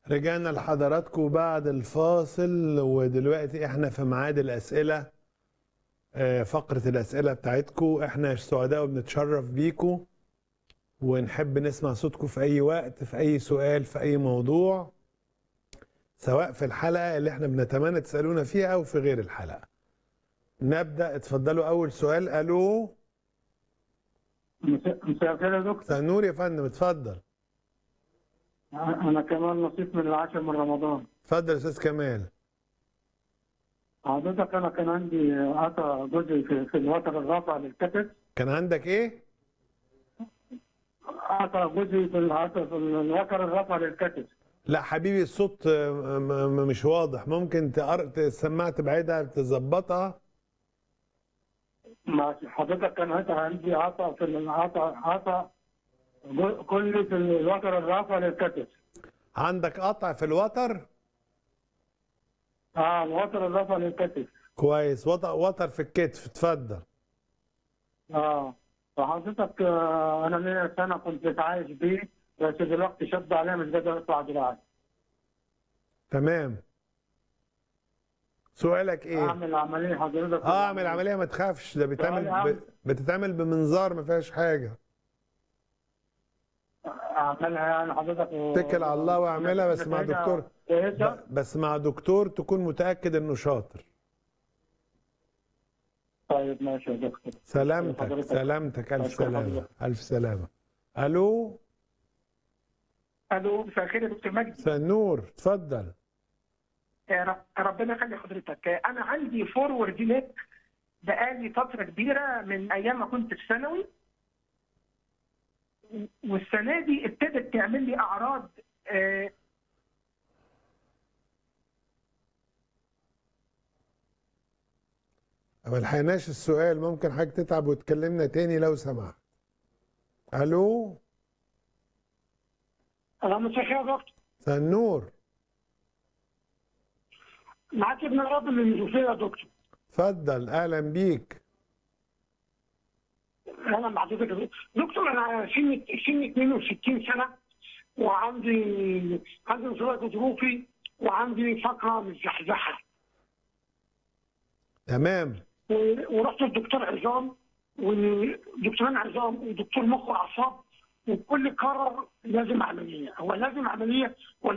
رجعنا لحضراتكم بعد الفاصل ودلوقتي احنا في ميعاد الأسئلة آه، فقرة الأسئلة بتاعتكم احنا سعداء وبنتشرف بيكم ونحب نسمع صوتكم في أي وقت في أي سؤال في أي موضوع سواء في الحلقة اللي احنا بنتمنى تسألونا فيها أو في غير الحلقة نبدأ اتفضلوا أول سؤال ألو مساء مساء الخير يا دكتور مساء النور يا فندم اتفضل انا كمان نصيب من العاشر من رمضان اتفضل يا أستاذ كمال حضرتك انا كان عندي قطع جزء في, في الوتر الرافع للكتف كان عندك إيه؟ قطع جزء في العطر في الوتر الرافع للكتف لا حبيبي الصوت آه، م- م- مش واضح ممكن تقر... السماعة تبعدها تظبطها ماشي حضرتك كان قطع عندي قطع في القطع قطع جو- كل في الوتر الرافع للكتف عندك قطع في الوتر اه الوتر الرافع للكتف كويس وتر, وتر في الكتف اتفضل اه فحضرتك آه انا ليا سنه كنت متعايش بيه بس دلوقتي شد عليا مش قادر ارفع دراعي تمام سؤالك ايه اعمل عمليه حضرتك اه اعمل عمليه ما تخافش ده بتعمل تعالى ب... بتتعمل بمنظار ما فيهاش حاجه اعملها يعني حضرتك و... اتكل على الله واعملها بس مع نتيجة دكتور كويسة ب... بس مع دكتور تكون متاكد انه شاطر طيب ماشي يا دكتور سلامتك حضرتك. سلامتك الف أشكر سلامه حضرتك. الف سلامه الو الو مساء الخير يا دكتور مجدي مساء النور اتفضل آه، رب- ربنا يخلي حضرتك آه، انا عندي فورورد نيك بقالي فتره كبيره من ايام ما كنت في ثانوي و- والسنه دي ابتدت تعمل لي اعراض آه، ما لحقناش السؤال ممكن حضرتك تتعب وتكلمنا تاني لو سمحت الو انا مساء الخير يا دكتور مساء النور معاك ابن راضي من المنوفيه يا دكتور اتفضل اهلا بيك انا مع حضرتك يا دكتور. دكتور انا سني سني 62 سنه وعندي عندي انزلاق ظروفي وعندي فقره مزحزحه تمام و- ورحت للدكتور عظام ودكتورين عظام ودكتور مخ واعصاب والكل قرر لازم عمليه هو لازم عمليه ولا